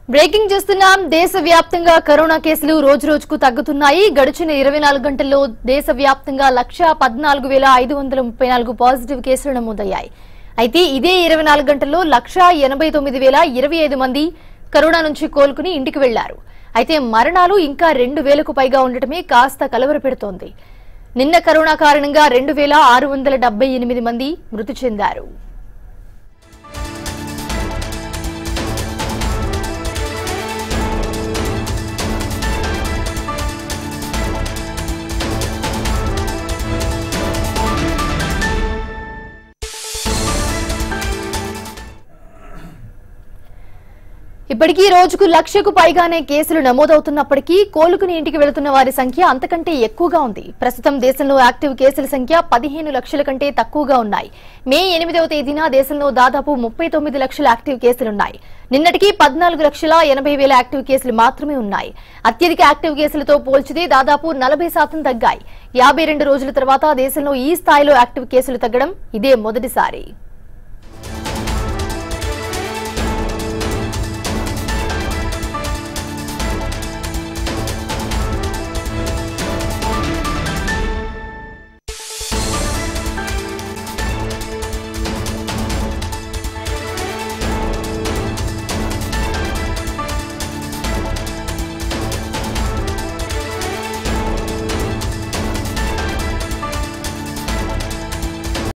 breaking చూస్తున్నాం దేశవ్యాప్తంగా corona కేసులు రోజు రోజుకు తగ్గుతున్నాయి గడిచిన ఇరవై నాలుగు గంటల్లో దేశవ్యాప్తంగా లక్ష పద్నాలుగు వేల ఐదు వందల ముప్పై నాలుగు పాజిటివ్ కేసులు నమోదయ్యాయి అయితే ఇదే ఇరవై నాలుగు గంటల్లో లక్ష ఎనభై తొమ్మిది వేల ఇరవై ఐదు మంది కరోనా నుంచి కోలుకుని ఇంటికి వెళ్లారు అయితే మరణాలు ఇంకా రెండు వేలకు పైగా ఉండటమే కాస్త కలవరపెడుతోంది నిన్న కరోనా కారణంగా రెండు వేల ఆరు వందల డెబ్బై ఎనిమిది మంది మృతి చెందారు ఇప్పటికీ రోజుకు లక్షకు పైగానే కేసులు నమోదవుతున్నప్పటికీ కోలుకుని ఇంటికి వెళుతున్న వారి సంఖ్య అంతకంటే ఎక్కువగా ఉంది ప్రస్తుతం దేశంలో యాక్టివ్ కేసుల సంఖ్య పదిహేను లక్షల కంటే తక్కువగా ఉన్నాయి మే ఎనిమిదవ తేదీన దేశంలో దాదాపు ముప్పై తొమ్మిది లక్షల యాక్టివ్ కేసులున్నాయి నిన్నటికి పద్నాలుగు లక్షల ఎనభై వేల యాక్టివ్ కేసులు మాత్రమే ఉన్నాయి అత్యధిక యాక్టివ్ కేసులతో పోల్చితే దాదాపు నలభై శాతం తగ్గాయి యాభై రెండు రోజుల తర్వాత దేశంలో ఈ స్థాయిలో యాక్టివ్ కేసులు తగ్గడం ఇదే మొదటిసారి